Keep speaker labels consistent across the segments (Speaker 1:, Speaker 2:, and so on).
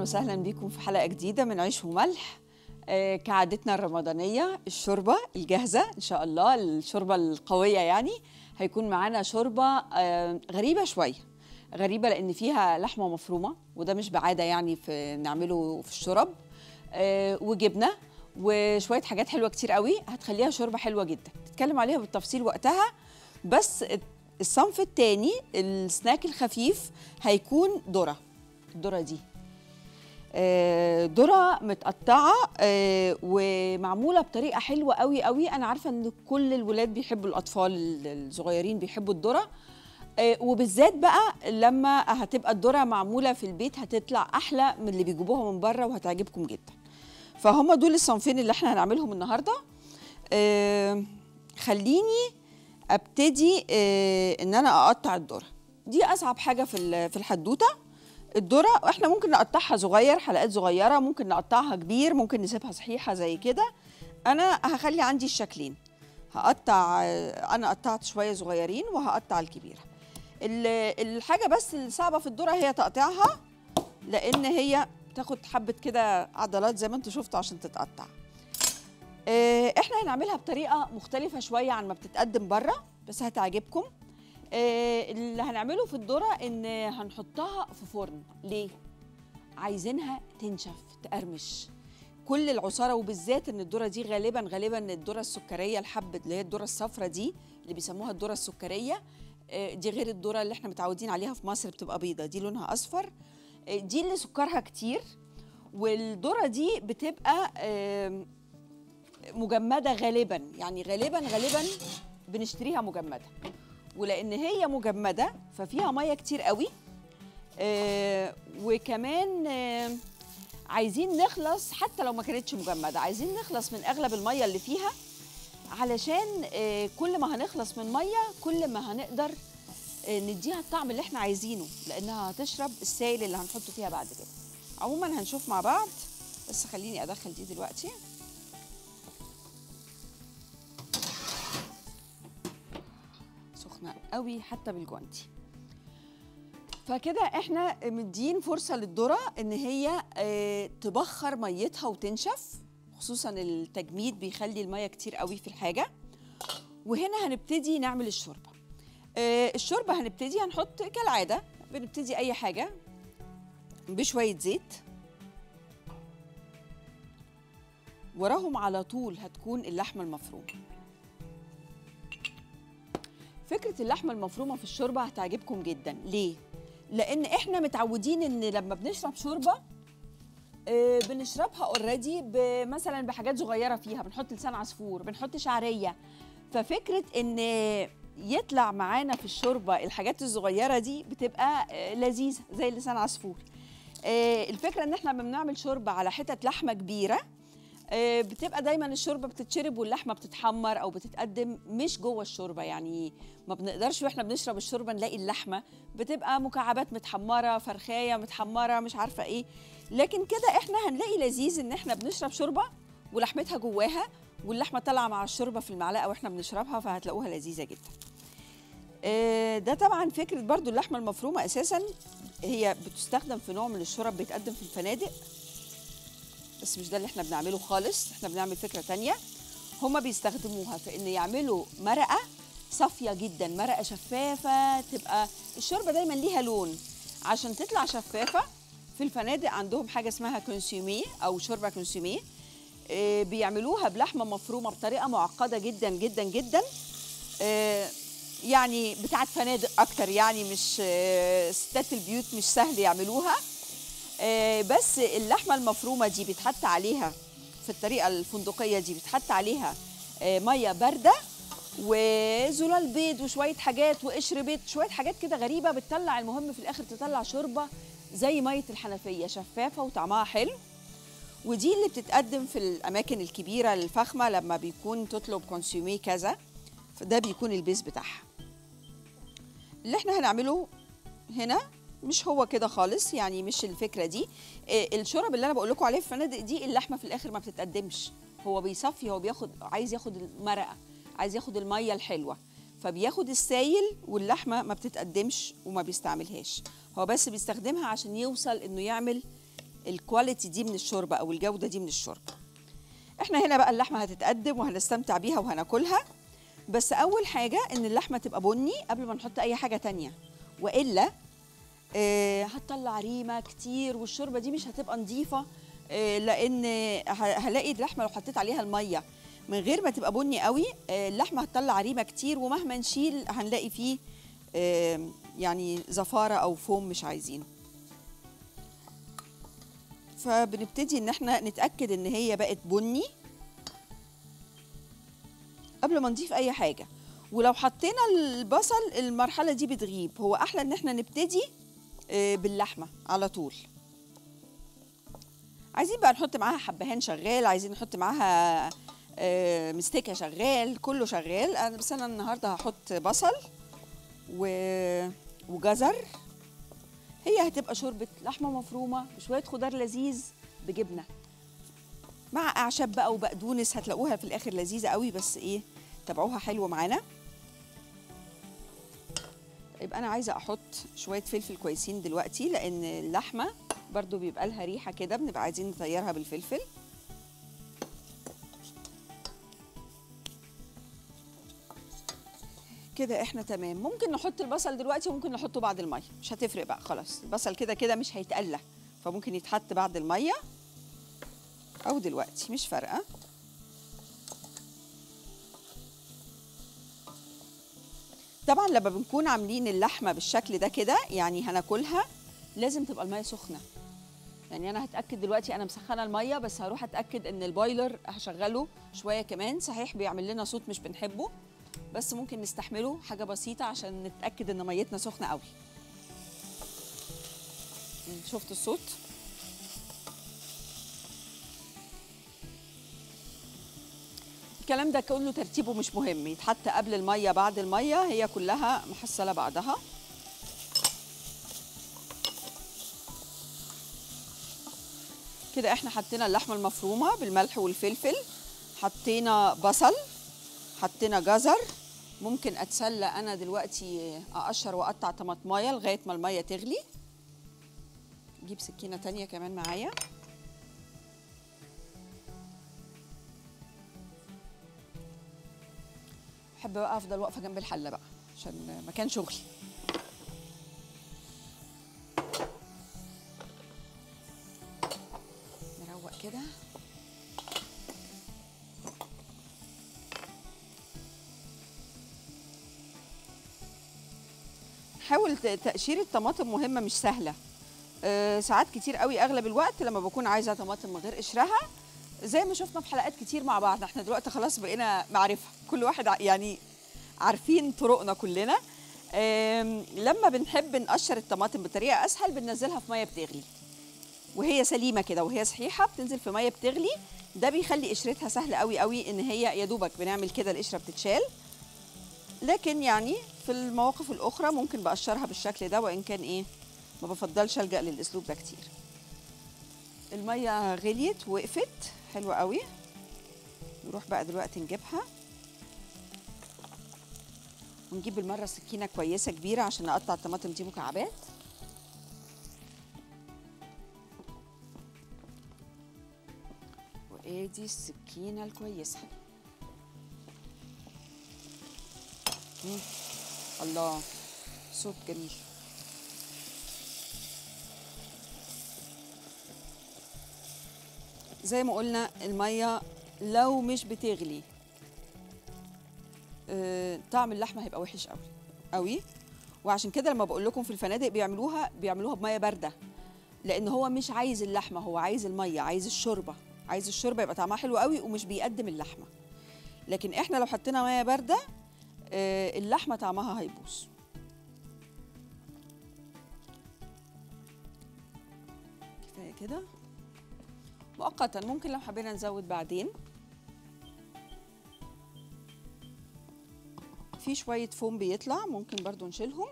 Speaker 1: وسهلا بكم في حلقة جديدة من عيش وملح آه، كعادتنا الرمضانية الشوربة الجاهزة إن شاء الله الشوربة القوية يعني هيكون معانا شوربة آه، غريبة شوية غريبة لأن فيها لحمة مفرومة وده مش بعادة يعني في نعمله في الشرب آه، وجبنة وشوية حاجات حلوة كتير قوي هتخليها شوربة حلوة جدا نتكلم عليها بالتفصيل وقتها بس الصنف التاني السناك الخفيف هيكون ذرة الذرة دي آه، ذرة متقطعة آه، ومعمولة بطريقة حلوة قوي قوي أنا عارفة إن كل الولاد بيحبوا الأطفال الصغيرين بيحبوا الذرة آه، وبالذات بقى لما هتبقى الذرة معمولة في البيت هتطلع أحلى من اللي بيجيبوها من بره وهتعجبكم جدا فهم دول الصنفين اللي احنا هنعملهم النهاردة آه، خليني ابتدي آه، ان انا اقطع الذره دي اصعب حاجه في ال- في الحدوته الذره احنا ممكن نقطعها صغير حلقات صغيره ممكن نقطعها كبير ممكن نسيبها صحيحه زي كده انا هخلي عندي الشكلين هقطع آه، انا قطعت شويه صغيرين وهقطع الكبيره ال- الحاجه بس الصعبه في الذره هي تقطيعها لان هي تاخد حبه كده عضلات زي ما انتوا شفتوا عشان تتقطع آه، احنا هنعملها بطريقه مختلفه شويه عن ما بتتقدم بره بس هتعجبكم آه، اللي هنعمله في الذره ان هنحطها في فرن ليه عايزينها تنشف تقرمش كل العصاره وبالذات ان الذره دي غالبا غالبا الذره السكريه الحب اللي هي الذره الصفراء دي اللي بيسموها الذره السكريه آه، دي غير الذره اللي احنا متعودين عليها في مصر بتبقى بيضه دي لونها اصفر آه، دي اللي سكرها كتير والذره دي بتبقى آم، مجمده غالبا يعني غالبا غالبا بنشتريها مجمده ولان هي مجمده ففيها ميه كتير قوي آه وكمان آه عايزين نخلص حتى لو ما كانتش مجمده عايزين نخلص من اغلب الميه اللي فيها علشان آه كل ما هنخلص من ميه كل ما هنقدر آه نديها الطعم اللي احنا عايزينه لانها هتشرب السائل اللي هنحطه فيها بعد كده عموما هنشوف مع بعض بس خليني ادخل دي دلوقتي سخنه قوي حتى بالجوانتي فكده احنا مدين فرصه للذره ان هي آه، تبخر ميتها وتنشف خصوصا التجميد بيخلي الميه كتير قوي في الحاجه وهنا هنبتدي نعمل الشوربه آه، الشوربه هنبتدي هنحط كالعاده بنبتدي اي حاجه بشويه زيت وراهم على طول هتكون اللحمه المفرومه فكره اللحمه المفرومه في الشوربه هتعجبكم جدا ليه لان احنا متعودين ان لما بنشرب شوربه آه، بنشربها اوريدي مثلا بحاجات صغيره فيها بنحط لسان عصفور بنحط شعريه ففكره ان يطلع معانا في الشوربه الحاجات الصغيره دي بتبقى آه، لذيذه زي لسان عصفور آه، الفكره ان احنا لما بنعمل شوربه على حتت لحمه كبيره آه، بتبقى دايما الشوربه بتتشرب واللحمه بتتحمر او بتتقدم مش جوه الشوربه يعني ما بنقدرش واحنا بنشرب الشوربه نلاقي اللحمه بتبقى مكعبات متحمره فرخايه متحمره مش عارفه ايه لكن كده احنا هنلاقي لذيذ ان احنا بنشرب شوربه ولحمتها جواها واللحمه طالعه مع الشوربه في المعلقه واحنا بنشربها فهتلاقوها لذيذه جدا آه، ده طبعا فكره برضو اللحمه المفرومه اساسا هي بتستخدم في نوع من الشرب بيتقدم في الفنادق بس مش ده اللي احنا بنعمله خالص احنا بنعمل فكره تانية هما بيستخدموها في ان يعملوا مرقه صافيه جدا مرقه شفافه تبقى الشوربه دايما ليها لون عشان تطلع شفافه في الفنادق عندهم حاجه اسمها كونسيومي او شوربه كونسيومي اه بيعملوها بلحمه مفرومه بطريقه معقده جدا جدا جدا اه يعني بتاعت فنادق اكتر يعني مش اه ستات البيوت مش سهل يعملوها آه، بس اللحمه المفرومه دي بيتحط عليها في الطريقه الفندقيه دي بيتحط عليها آه، ميه بارده وزلال بيض وشويه حاجات وقشر بيض شويه حاجات كده غريبه بتطلع المهم في الاخر تطلع شوربه زي ميه الحنفيه شفافه وطعمها حلو ودي اللي بتتقدم في الاماكن الكبيره الفخمه لما بيكون تطلب كونسيومي كذا فده بيكون البيز بتاعها اللي احنا هنعمله هنا مش هو كده خالص يعني مش الفكره دي آه، الشرب اللي انا بقول لكم عليه في الفنادق دي اللحمه في الاخر ما بتتقدمش هو بيصفي هو بياخد عايز ياخد المرقه عايز ياخد الميه الحلوه فبياخد السايل واللحمه ما بتتقدمش وما بيستعملهاش هو بس بيستخدمها عشان يوصل انه يعمل الكواليتي دي من الشوربه او الجوده دي من الشوربه احنا هنا بقى اللحمه هتتقدم وهنستمتع بيها وهناكلها بس اول حاجه ان اللحمه تبقى بني قبل ما نحط اي حاجه تانية والا آه هتطلع ريمه كتير والشوربه دي مش هتبقى نظيفه آه لان ه- هلاقي اللحمه لو حطيت عليها الميه من غير ما تبقى بني قوي آه اللحمه هتطلع ريمه كتير ومهما نشيل هنلاقي فيه آه يعني زفاره او فوم مش عايزينه فبنبتدي ان احنا نتاكد ان هي بقت بني قبل ما نضيف اي حاجه ولو حطينا البصل المرحله دي بتغيب هو احلى ان احنا نبتدي آه، باللحمه على طول عايزين بقى نحط معاها حبهان شغال عايزين نحط معاها آه، مستكه شغال كله شغال انا بس انا النهارده هحط بصل و... وجزر هي هتبقى شوربه لحمه مفرومه بشويه خضار لذيذ بجبنه مع اعشاب بقى وبقدونس هتلاقوها في الاخر لذيذه قوي بس ايه تابعوها حلو معانا يبقى انا عايزه احط شويه فلفل كويسين دلوقتي لان اللحمه برضو بيبقى لها ريحه كده بنبقى عايزين نطيرها بالفلفل كده احنا تمام ممكن نحط البصل دلوقتي وممكن نحطه بعد الميه مش هتفرق بقى خلاص البصل كده كده مش هيتقلى فممكن يتحط بعد الميه او دلوقتي مش فارقه طبعا لما بنكون عاملين اللحمه بالشكل ده كده يعني هناكلها لازم تبقى الميه سخنه يعني انا هتاكد دلوقتي انا مسخنه الميه بس هروح اتاكد ان البويلر هشغله شويه كمان صحيح بيعمل لنا صوت مش بنحبه بس ممكن نستحمله حاجه بسيطه عشان نتاكد ان ميتنا سخنه قوي شفت الصوت الكلام ده كله ترتيبه مش مهم يتحط قبل الميه بعد الميه هي كلها محصله بعضها كده احنا حطينا اللحمه المفرومه بالملح والفلفل حطينا بصل حطينا جزر ممكن اتسلى انا دلوقتي اقشر واقطع طماطمايه لغايه ما الميه تغلي اجيب سكينه تانية كمان معايا بحب بقى افضل واقفه جنب الحله بقى عشان مكان شغلي نروق كده حاول ت- تقشير الطماطم مهمه مش سهله أه ساعات كتير قوي اغلب الوقت لما بكون عايزه طماطم من غير قشرها زي ما شفنا في حلقات كتير مع بعض احنا دلوقتي خلاص بقينا معرفه كل واحد ع- يعني عارفين طرقنا كلنا آم، لما بنحب نقشر الطماطم بطريقه اسهل بننزلها في ميه بتغلي وهي سليمه كده وهي صحيحه بتنزل في ميه بتغلي ده بيخلي قشرتها سهله قوي قوي ان هي يا دوبك بنعمل كده القشره بتتشال لكن يعني في المواقف الاخرى ممكن بقشرها بالشكل ده وان كان ايه ما بفضلش الجا للاسلوب ده كتير الميه غليت وقفت حلوه قوي نروح بقى دلوقتي نجيبها ونجيب بالمره سكينه كويسه كبيره عشان نقطع الطماطم دي مكعبات وادي السكينه الكويسه مم. الله صوت جميل زي ما قلنا الميه لو مش بتغلي آه، طعم اللحمه هيبقى وحش قوي قوي وعشان كده لما بقول لكم في الفنادق بيعملوها بيعملوها بميه بارده لان هو مش عايز اللحمه هو عايز الميه عايز الشوربه عايز الشوربه يبقى طعمها حلو قوي ومش بيقدم اللحمه لكن احنا لو حطينا ميه بارده آه، اللحمه طعمها هيبوظ كفايه كده مؤقتا ممكن لو حبينا نزود بعدين في شوية فوم بيطلع ممكن برضو نشيلهم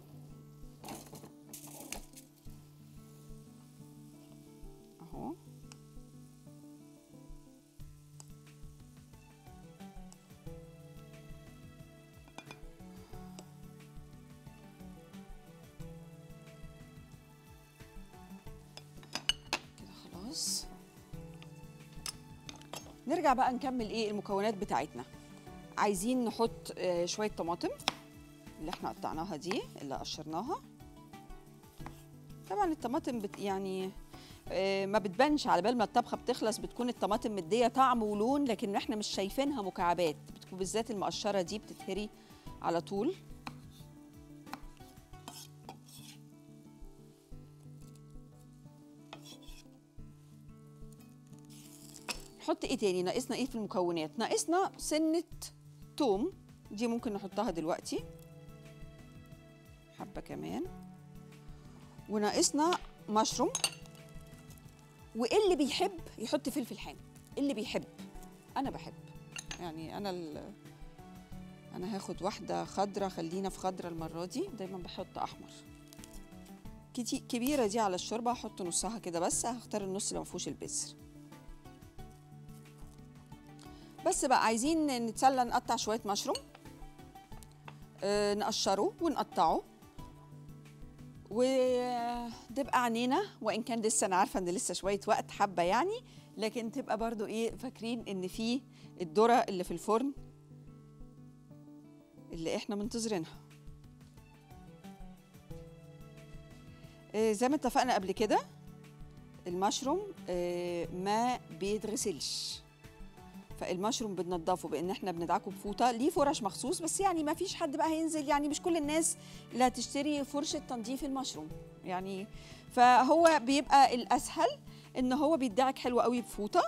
Speaker 1: اهو كده خالص نرجع بقى نكمل ايه المكونات بتاعتنا عايزين نحط آه، شويه طماطم اللي احنا قطعناها دي اللي قشرناها طبعا الطماطم بت يعني آه، ما بتبانش على بال ما الطبخه بتخلص بتكون الطماطم مديه طعم ولون لكن احنا مش شايفينها مكعبات بتكون بالذات المقشره دي بتتهري على طول نحط ايه تاني ناقصنا ايه في المكونات ناقصنا سنه توم دي ممكن نحطها دلوقتي حبه كمان وناقصنا مشروم واللي بيحب يحط فلفل حامي اللي بيحب انا بحب يعني انا ال... انا هاخد واحده خضره خلينا في خضره المره دي دايما بحط احمر كتي... كبيره دي على الشوربه هحط نصها كده بس هختار النص اللي ما فيهوش البذر بس بقى عايزين نتسلى نقطع شويه مشروم آه نقشره ونقطعه وتبقى عنينا وان كان لسه انا عارفه ان لسه شويه وقت حبه يعني لكن تبقى برضو ايه فاكرين ان في الذره اللي في الفرن اللي احنا منتظرينها آه زي ما اتفقنا قبل كده المشروم آه ما بيتغسلش فالمشروم بننضفه بان احنا بندعكه بفوطه ليه فرش مخصوص بس يعني ما فيش حد بقى هينزل يعني مش كل الناس اللي هتشتري فرشه تنظيف المشروم يعني فهو بيبقى الاسهل ان هو بيدعك حلو قوي بفوطه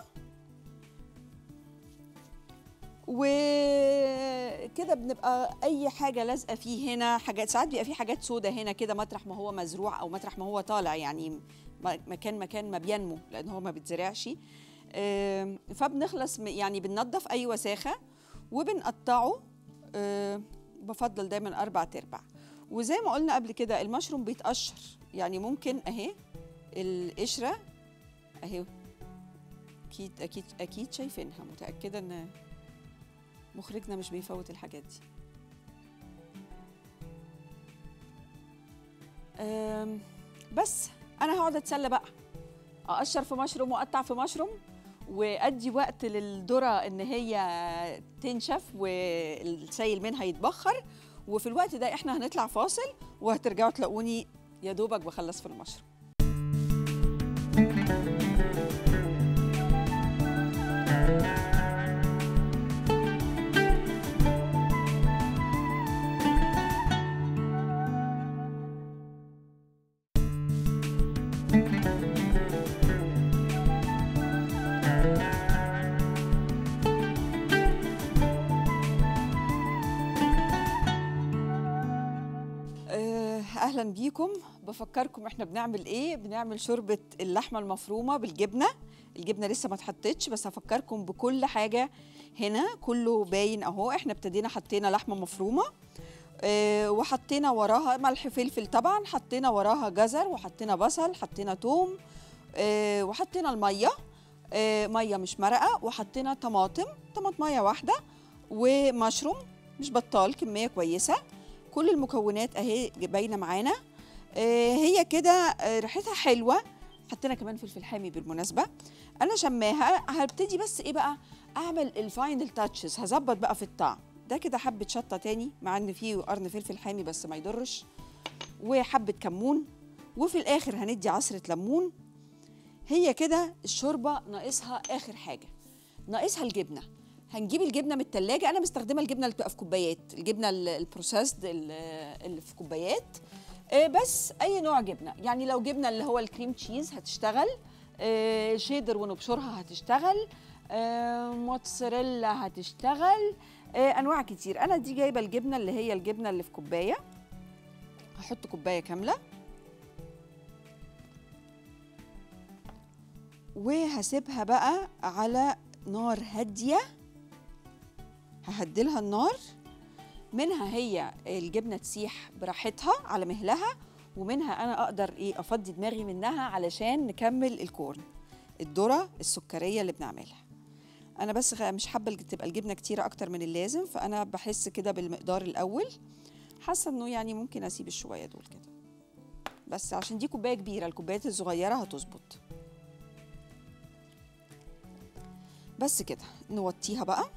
Speaker 1: وكده بنبقى اي حاجه لازقه فيه هنا حاجات ساعات بيبقى فيه حاجات سودة هنا كده مطرح ما هو مزروع او مطرح ما هو طالع يعني مكان مكان ما بينمو لان هو ما بيتزرعش آم، فبنخلص م- يعني بننضف اي وساخه وبنقطعه آم، بفضل دايما اربع تربع وزي ما قلنا قبل كده المشروم بيتقشر يعني ممكن اهي القشره اهي اكيد اكيد اكيد شايفينها متاكده ان مخرجنا مش بيفوت الحاجات دي أم، بس انا هقعد اتسلى بقى اقشر في مشروم واقطع في مشروم وادي وقت للذره ان هي تنشف والسيل منها يتبخر وفي الوقت ده احنا هنطلع فاصل وهترجعوا تلاقوني يا دوبك بخلص في المشروم آه، اهلا بيكم بفكركم احنا بنعمل ايه بنعمل شوربه اللحمه المفرومه بالجبنه الجبنه لسه ما اتحطتش بس هفكركم بكل حاجه هنا كله باين اهو احنا ابتدينا حطينا لحمه مفرومه آه، وحطينا وراها ملح فلفل طبعا حطينا وراها جزر وحطينا بصل حطينا توم آه، وحطينا الميه آه، ميه مش مرقه وحطينا طماطم طماطميه واحده ومشروم مش بطال كميه كويسه كل المكونات اهي باينه معانا آه، هي كده آه، ريحتها حلوه حطينا كمان فلفل حامي بالمناسبه انا شماها هبتدي بس ايه بقى اعمل الفاينل تاتشز هظبط بقى في الطعم ده كده حبه شطه تاني مع ان فيه قرن فلفل حامي بس ما يضرش وحبه كمون وفي الاخر هندي عصره ليمون هي كده الشوربه ناقصها اخر حاجه ناقصها الجبنه هنجيب الجبنه من التلاجة انا مستخدمه الجبنه اللي بتبقى في كوبايات الجبنه ال- البروسيسد ال- اللي في كوبايات آه، بس اي نوع جبنه يعني لو جبنه اللي هو الكريم تشيز هتشتغل آه، شيدر ونبشرها هتشتغل آه، موتزاريلا هتشتغل آه، انواع كتير انا دي جايبه الجبنه اللي هي الجبنه اللي في كوبايه هحط كوبايه كامله وهسيبها بقى على نار هاديه ههدلها النار منها هي الجبنه تسيح براحتها على مهلها ومنها انا اقدر ايه افضي دماغي منها علشان نكمل الكورن الذره السكريه اللي بنعملها انا بس غ- مش حابه الج- تبقى الجبنه كتيره اكتر من اللازم فانا بحس كده بالمقدار الاول حاسه انه يعني ممكن اسيب الشويه دول كده بس عشان دي كوبايه كبيره الكوبايات الصغيره هتظبط بس كده نوطيها بقى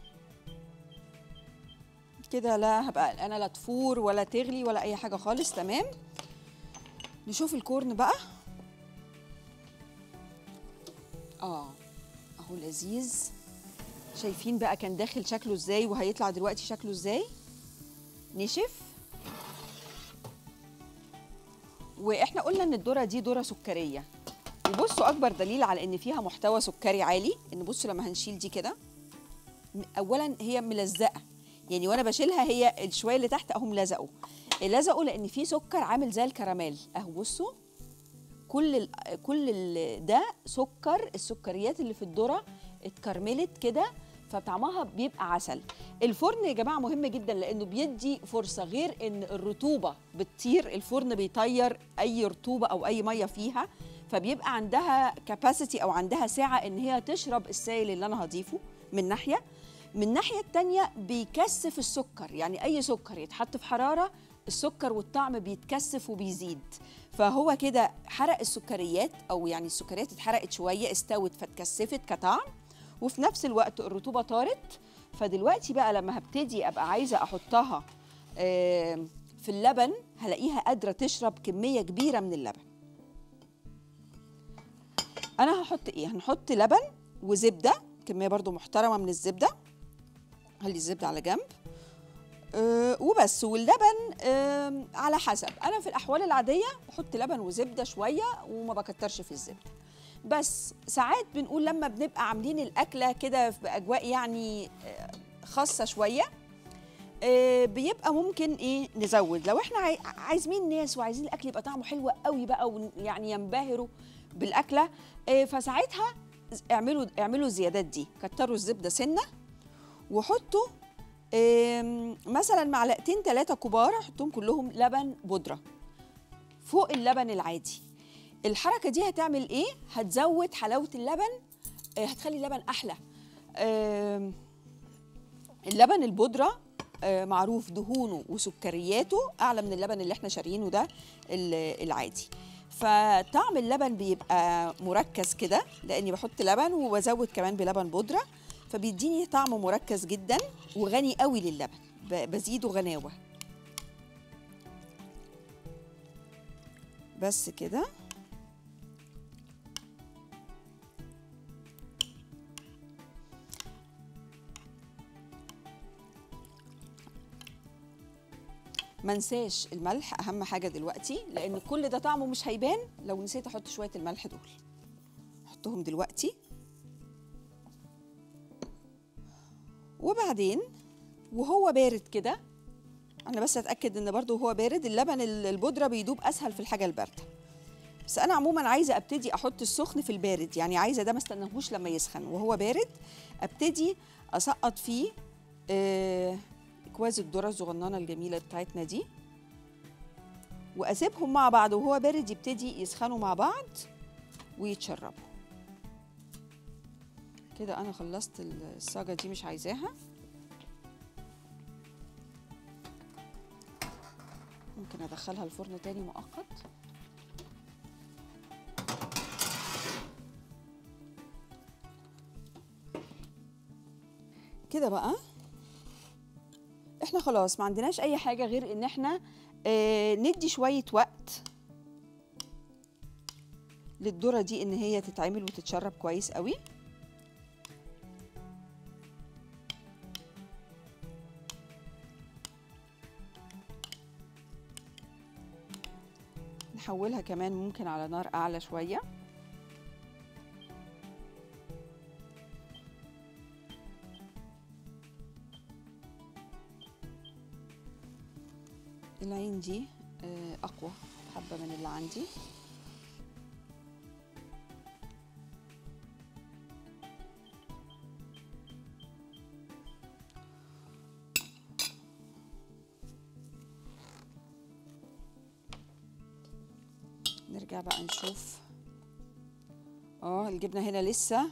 Speaker 1: كده لا هبقى انا لا تفور ولا تغلي ولا اي حاجه خالص تمام نشوف الكورن بقى اه اهو لذيذ شايفين بقى كان داخل شكله ازاي وهيطلع دلوقتي شكله ازاي نشف واحنا قلنا ان الذره دي ذره سكريه وبصوا اكبر دليل على ان فيها محتوى سكري عالي ان بصوا لما هنشيل دي كده م- اولا هي ملزقه يعني وانا بشيلها هي الشويه اللي تحت اهو ملزقوا لزقوا لان في سكر عامل زي الكراميل اهو بصوا كل ال كل ال ده سكر السكريات اللي في الذره اتكرملت كده فطعمها بيبقى عسل الفرن يا جماعه مهم جدا لانه بيدي فرصه غير ان الرطوبه بتطير الفرن بيطير اي رطوبه او اي ميه فيها فبيبقى عندها كاباسيتي او عندها سعه ان هي تشرب السائل اللي انا هضيفه من ناحيه من الناحيه التانية بيكثف السكر يعني اي سكر يتحط في حراره السكر والطعم بيتكثف وبيزيد فهو كده حرق السكريات او يعني السكريات اتحرقت شويه استوت فاتكثفت كطعم وفي نفس الوقت الرطوبه طارت فدلوقتي بقى لما هبتدي ابقى عايزه احطها آم، في اللبن هلاقيها قادره تشرب كميه كبيره من اللبن انا هحط ايه هنحط لبن وزبده كميه برضو محترمه من الزبده خلي الزبده على جنب أه وبس واللبن أه على حسب انا في الاحوال العاديه بحط لبن وزبده شويه وما بكترش في الزبده بس ساعات بنقول لما بنبقى عاملين الاكله كده باجواء يعني آه، خاصه شويه آه، بيبقى ممكن ايه نزود لو احنا عاي- عايزين ناس وعايزين الاكل يبقى طعمه حلو قوي بقى ويعني ينبهروا بالاكله آه، فساعتها اعملوا اعملوا الزيادات دي كتروا الزبده سنه وحطوا آم، مثلا معلقتين ثلاثه كبار حطهم كلهم لبن بودره فوق اللبن العادي الحركه دي هتعمل ايه هتزود حلاوه اللبن آه، هتخلي اللبن احلى آم، اللبن البودره آه، معروف دهونه وسكرياته اعلى من اللبن اللي احنا شاريينه ده ال- العادي فطعم اللبن بيبقى مركز كده لاني بحط لبن وبزود كمان بلبن بودره فبيديني طعم مركز جدا وغني قوي للبن ب- بزيده غناوه بس كده منساش الملح اهم حاجه دلوقتي لان كل ده طعمه مش هيبان لو نسيت احط شويه الملح دول احطهم دلوقتي وبعدين وهو بارد كده انا بس اتاكد ان برضو وهو بارد اللبن ال- البودره بيدوب اسهل في الحاجه البارده بس انا عموما عايزه ابتدي احط السخن في البارد يعني عايزه ده ما استناهوش لما يسخن وهو بارد ابتدي اسقط فيه آه كواز الذره الصغننه الجميله بتاعتنا دي واسيبهم مع بعض وهو بارد يبتدي يسخنوا مع بعض ويتشربوا كده انا خلصت الصاجه دي مش عايزاها ممكن ادخلها الفرن تاني مؤقت كده بقى احنا خلاص ما عندناش اي حاجه غير ان احنا آه ندي شويه وقت للذره دي ان هي تتعمل وتتشرب كويس قوي نحولها كمان ممكن على نار اعلى شويه العين دي آه، اقوى حبه من اللي عندي نرجع بقى نشوف اه الجبنه هنا لسه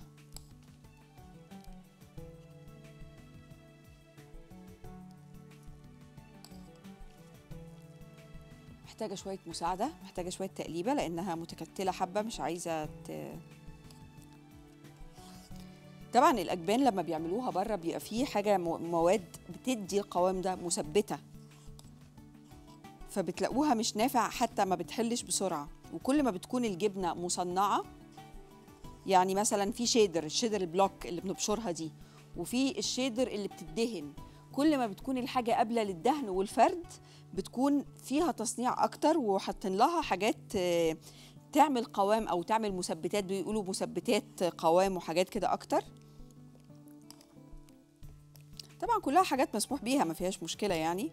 Speaker 1: محتاجه شويه مساعده محتاجه شويه تقليبه لانها متكتله حبه مش عايزه ت... طبعا الاجبان لما بيعملوها بره بيبقى فيه حاجه مو- مواد بتدي القوام ده مثبته فبتلاقوها مش نافع حتى ما بتحلش بسرعه وكل ما بتكون الجبنه مصنعه يعني مثلا في شيدر الشيدر البلوك اللي بنبشرها دي وفي الشيدر اللي بتدهن كل ما بتكون الحاجه قابله للدهن والفرد بتكون فيها تصنيع اكتر وحاطين لها حاجات آه، تعمل قوام او تعمل مثبتات بيقولوا مثبتات قوام وحاجات كده اكتر طبعا كلها حاجات مسموح بيها ما فيهاش مشكله يعني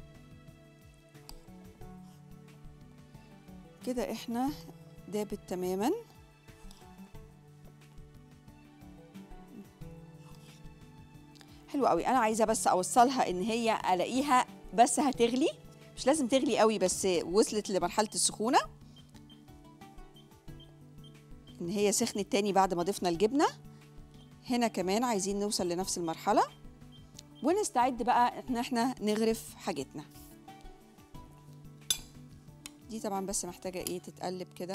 Speaker 1: كده احنا دابت تماما حلو قوي انا عايزه بس اوصلها ان هي الاقيها بس هتغلي مش لازم تغلي قوي بس وصلت لمرحله السخونه ان هي سخنت تاني بعد ما ضفنا الجبنه هنا كمان عايزين نوصل لنفس المرحله ونستعد بقى ان احنا نغرف حاجتنا دي طبعا بس محتاجه ايه تتقلب كده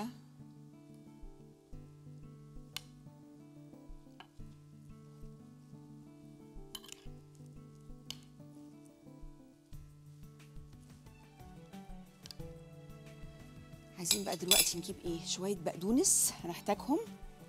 Speaker 1: عايزين بقى دلوقتي نجيب ايه شويه بقدونس هنحتاجهم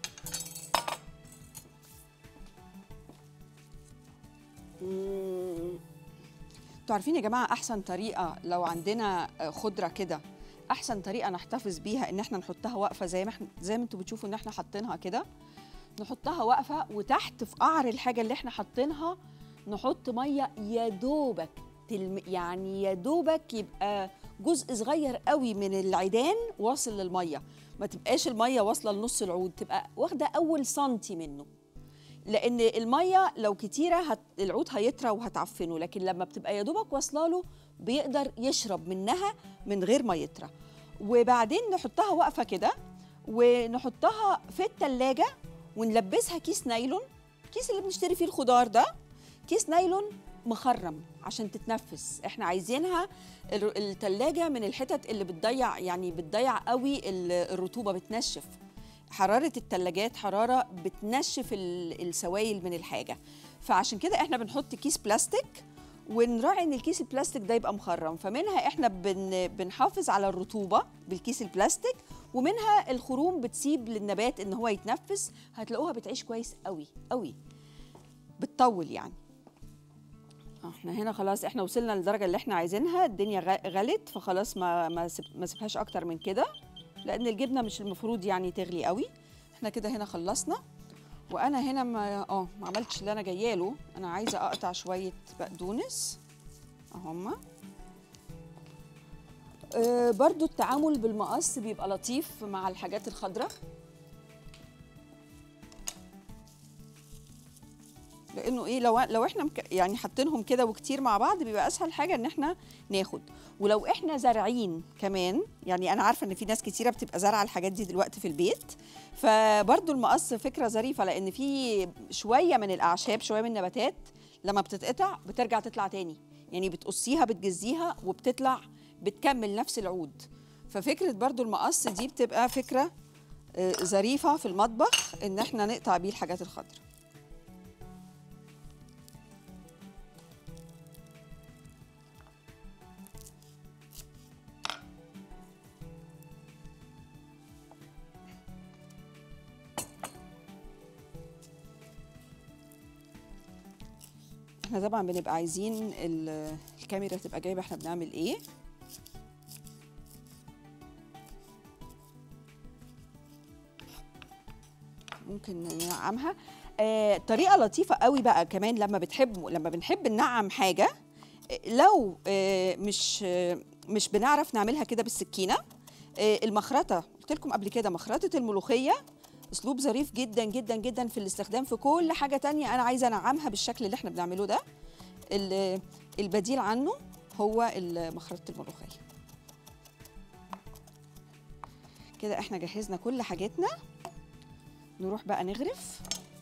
Speaker 1: مم. انتوا عارفين يا جماعه احسن طريقه لو عندنا آه، خضره كده احسن طريقه نحتفظ بيها ان احنا نحطها واقفه زي ما احنا زي ما انتوا بتشوفوا ان احنا حاطينها كده نحطها واقفه وتحت في قعر الحاجه اللي احنا حاطينها نحط ميه يا دوبك تلم يعني يا دوبك يبقى جزء صغير قوي من العيدان واصل للميه ما تبقاش الميه واصله لنص العود تبقى واخده اول سنتي منه لان الميه لو كتيره هت... العود هيطرى وهتعفنه لكن لما بتبقى يا دوبك واصله له بيقدر يشرب منها من غير ما يطرى وبعدين نحطها واقفه كده ونحطها في التلاجة ونلبسها كيس نايلون الكيس اللي بنشتري فيه الخضار ده كيس نايلون مخرم عشان تتنفس احنا عايزينها ال- التلاجة من الحتت اللي بتضيع يعني بتضيع قوي ال- الرطوبة بتنشف حرارة التلاجات حرارة بتنشف ال- السوائل من الحاجة فعشان كده احنا بنحط كيس بلاستيك ونراعي ان الكيس البلاستيك ده يبقى مخرم فمنها احنا بن بنحافظ على الرطوبة بالكيس البلاستيك ومنها الخروم بتسيب للنبات ان هو يتنفس هتلاقوها بتعيش كويس قوي قوي بتطول يعني آه، احنا هنا خلاص احنا وصلنا للدرجه اللي احنا عايزينها الدنيا غ- غلت فخلاص ما ما سيب ما سيبهاش اكتر من كده لان الجبنه مش المفروض يعني تغلي قوي احنا كده هنا خلصنا وانا هنا ما اه ما عملتش اللي انا جايه له انا عايزه اقطع شويه بقدونس اهما أه برضو التعامل بالمقص بيبقى لطيف مع الحاجات الخضراء لانه ايه لو لو احنا مك... يعني حاطينهم كده وكتير مع بعض بيبقى اسهل حاجه ان احنا ناخد ولو احنا زارعين كمان يعني انا عارفه ان في ناس كتيره بتبقى زارعه الحاجات دي دلوقتي في البيت فبرضو المقص فكره ظريفه لان في شويه من الاعشاب شويه من النباتات لما بتتقطع بترجع تطلع تاني يعني بتقصيها بتجزيها وبتطلع بتكمل نفس العود ففكره برضو المقص دي بتبقى فكره آه، ظريفه في المطبخ ان احنا نقطع بيه الحاجات الخضراء احنا طبعا بنبقى عايزين ال- الكاميرا تبقى جايبه احنا بنعمل ايه ممكن ننعمها آه طريقه لطيفه قوي بقى كمان لما بتحب لما بنحب ننعم حاجه آه، لو آه مش آه مش بنعرف نعملها كده بالسكينه آه المخرطه قلت لكم قبل كده مخرطه الملوخيه اسلوب ظريف جدا جدا جدا في الاستخدام في كل حاجه تانية انا عايزه انعمها بالشكل اللي احنا بنعمله ده ال- البديل عنه هو ال- مخرطه الملوخيه كده احنا جهزنا كل حاجتنا نروح بقى نغرف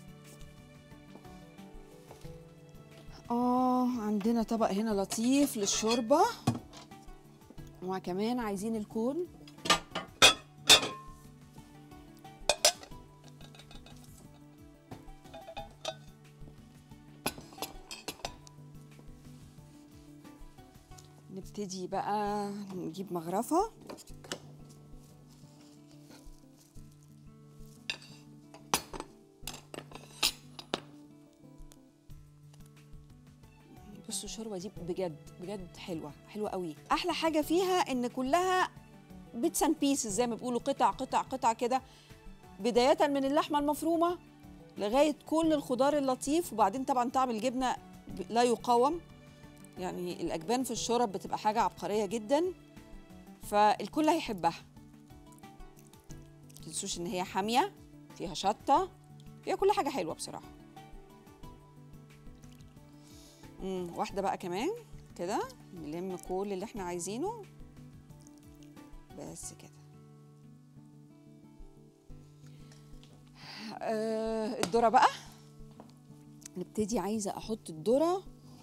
Speaker 1: اه عندنا طبق هنا لطيف للشوربه وكمان عايزين الكون نبتدي بقى نجيب مغرفة بصوا الشوربة دي بجد بجد حلوة حلوة قوي أحلى حاجة فيها إن كلها بيتس اند بيسز زي ما بيقولوا قطع قطع قطع كده بداية من اللحمة المفرومة لغاية كل الخضار اللطيف وبعدين طبعا طعم الجبنة ب- لا يقاوم يعني الأجبان في الشرب بتبقى حاجة عبقرية جدا فالكل هيحبها متنسوش إن هي حامية فيها شطة فيها كل حاجة حلوة بصراحة مم. واحدة بقى كمان كده نلم كل اللي احنا عايزينه بس كده آه الذرة بقى نبتدي عايزة أحط الذرة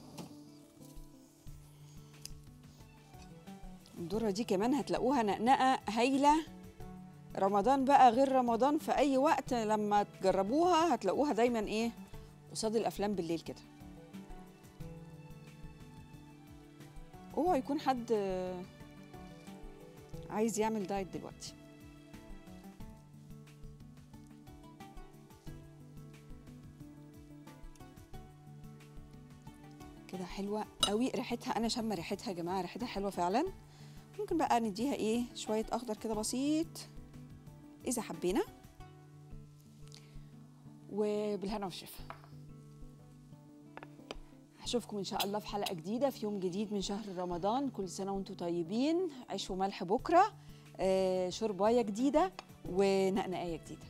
Speaker 1: الذرة دي كمان هتلاقوها نقنقة هايلة رمضان بقى غير رمضان في أي وقت لما تجربوها هتلاقوها دايما إيه قصاد الأفلام بالليل كده اوعى يكون حد آه، عايز يعمل دايت دلوقتي كده حلوه قوي ريحتها انا شامه ريحتها يا جماعه ريحتها حلوه فعلا ممكن بقى نديها ايه شويه اخضر كده بسيط اذا حبينا وبالهنا والشفا هشوفكم ان شاء الله في حلقه جديده في يوم جديد من شهر رمضان كل سنه وانتم طيبين عيش وملح بكره آه شربايه جديده ونقنقايه جديده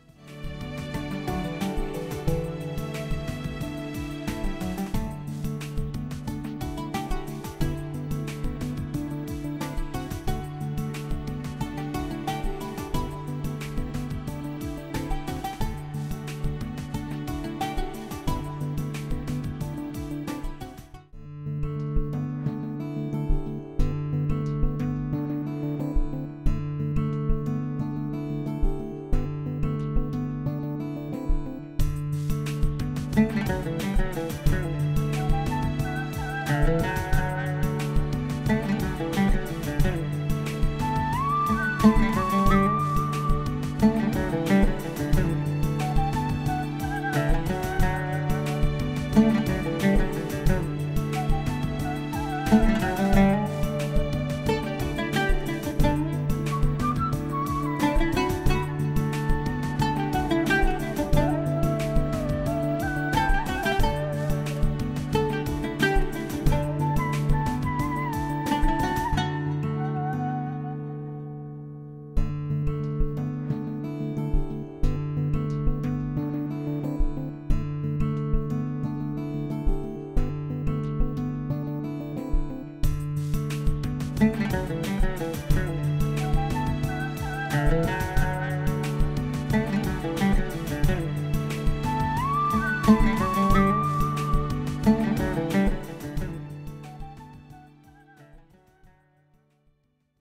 Speaker 2: thank you